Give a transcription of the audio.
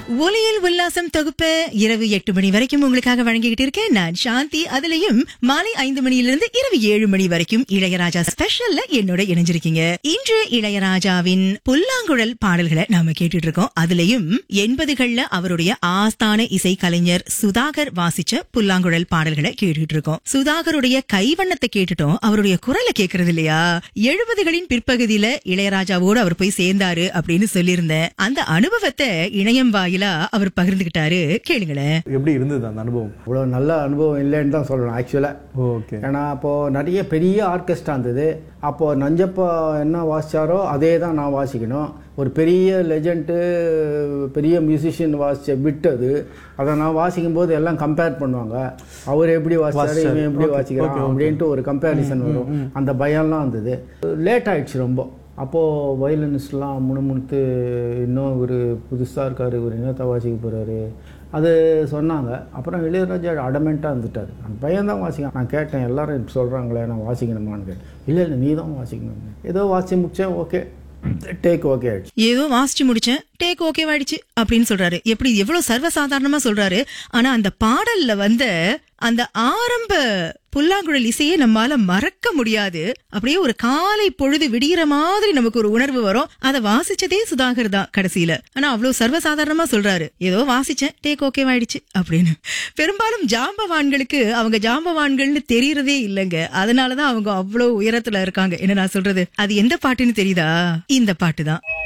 ஒலியில் உல்லாசம் தொகுப்பு இரவு எட்டு மணி வரைக்கும் உங்களுக்காக வழங்கிக்கிட்டு இருக்கேன் நான் சாந்தி அதுலயும் மாலை ஐந்து மணியிலிருந்து இரவு ஏழு மணி வரைக்கும் இளையராஜா ஸ்பெஷல்ல என்னோட இணைஞ்சிருக்கீங்க இன்று இளையராஜாவின் புல்லாங்குழல் பாடல்களை நாம கேட்டுட்டு இருக்கோம் அதுலயும் எண்பதுகள்ல அவருடைய ஆஸ்தான இசை கலைஞர் சுதாகர் வாசிச்ச புல்லாங்குழல் பாடல்களை கேட்டுட்டு இருக்கோம் சுதாகருடைய கைவண்ணத்தை கேட்டுட்டோம் அவருடைய குரலை கேட்கறது இல்லையா எழுபதுகளின் பிற்பகுதியில இளையராஜாவோடு அவர் போய் சேர்ந்தாரு அப்படின்னு சொல்லியிருந்தேன் அந்த அனுபவத்தை இணையம் வாயிலா அவர் பகிர்ந்துகிட்டாரு கேளுங்களேன் எப்படி இருந்தது அந்த அனுபவம் அவ்வளோ நல்ல அனுபவம் இல்லைன்னு தான் சொல்லணும் ஆக்சுவலாக ஓகே ஏன்னா அப்போது நிறைய பெரிய ஆர்கெஸ்ட்ரா இருந்தது அப்போது நஞ்சப்பா என்ன வாசிச்சாரோ அதே தான் நான் வாசிக்கணும் ஒரு பெரிய லெஜண்ட்டு பெரிய மியூசிஷியன் வாசித்த பிட் அது அதை நான் வாசிக்கும் போது எல்லாம் கம்பேர் பண்ணுவாங்க அவர் எப்படி வாசிச்சாரு இவன் எப்படி வாசிக்கிறான் அப்படின்ட்டு ஒரு கம்பேரிசன் வரும் அந்த பயம்லாம் இருந்தது லேட் ஆயிடுச்சு ரொம்ப அப்போது வயலினிஸ்ட்லாம் முணுமுணுத்து இன்னும் ஒரு புதுசாக இருக்கார் ஒரு இனத்தை வாசிக்க போகிறாரு அது சொன்னாங்க அப்புறம் இளையராஜா அடமெண்ட்டாக இருந்துட்டார் அந்த பையன் தான் வாசிக்க நான் கேட்டேன் எல்லாரும் சொல்கிறாங்களே நான் வாசிக்கணுமான்னு கேட்டேன் இல்லை இல்லை நீ தான் வாசிக்கணும் ஏதோ வாசி முடிச்சேன் ஓகே டேக் ஓகே ஆயிடுச்சு ஏதோ வாசிச்சு முடிச்சேன் டேக் ஓகே ஆயிடுச்சு அப்படின்னு சொல்றாரு எப்படி எவ்வளவு சர்வசாதாரணமா சொல்றாரு ஆனா அந்த பாடல்ல வந்த அந்த ஆரம்ப புல்லாங்குழல் இசையை நம்மால மறக்க முடியாது அப்படியே ஒரு காலை பொழுது விடிகிற மாதிரி நமக்கு ஒரு உணர்வு வரும் அதை வாசிச்சதே சுதாகர் தான் கடைசியில ஆனா அவ்வளவு சர்வசாதாரணமா சொல்றாரு ஏதோ வாசிச்சேன் டேக் ஓகே ஆயிடுச்சு அப்படின்னு பெரும்பாலும் ஜாம்பவான்களுக்கு அவங்க ஜாம்பவான்கள்னு தெரியறதே இல்லைங்க அதனாலதான் அவங்க அவ்வளவு உயரத்துல இருக்காங்க என்ன நான் சொல்றது அது எந்த பாட்டுன்னு தெரியுதா இந்த பாட்டு தான்